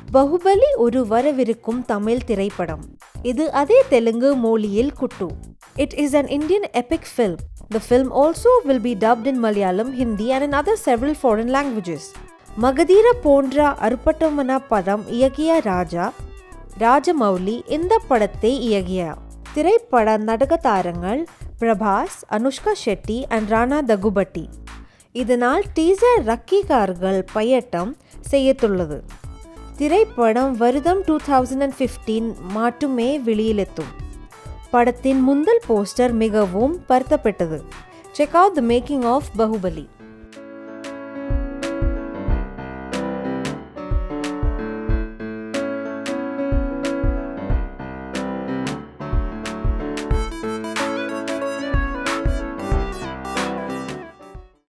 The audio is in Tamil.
பகுபலி ஒரு வரவிருக்கும் தமிழ் திரைப்படம் இது அதே தெலுங்கு மொழியில் குட்டு it is an Indian epic film The film also will be dubbed in Malayalam, Hindi and in other several foreign languages. Magadheera போன்ற அற்புதமான படம் இயக்கிய ராஜா ராஜமௌலி இந்த படத்தை இயக்கியார் திரைப்பட நாடக தாரங்கள் பிரபாஸ் அனுஷ்கா ஷெட்டி அண்ட் ராணா தகுபட்டி இதனால் டீசர் ரக்கிகார்கள் பயட்டம் செய்யத்துள்ளது திரைப்படம் வருடம் டூ தௌசண்ட் அண்ட் ஃபிஃப்டீன் மட்டுமே வெளியிலெத்தும் படத்தின் முந்தல் போஸ்டர் மிகவும் பருத்தப்பட்டது check out the making of பகுபலி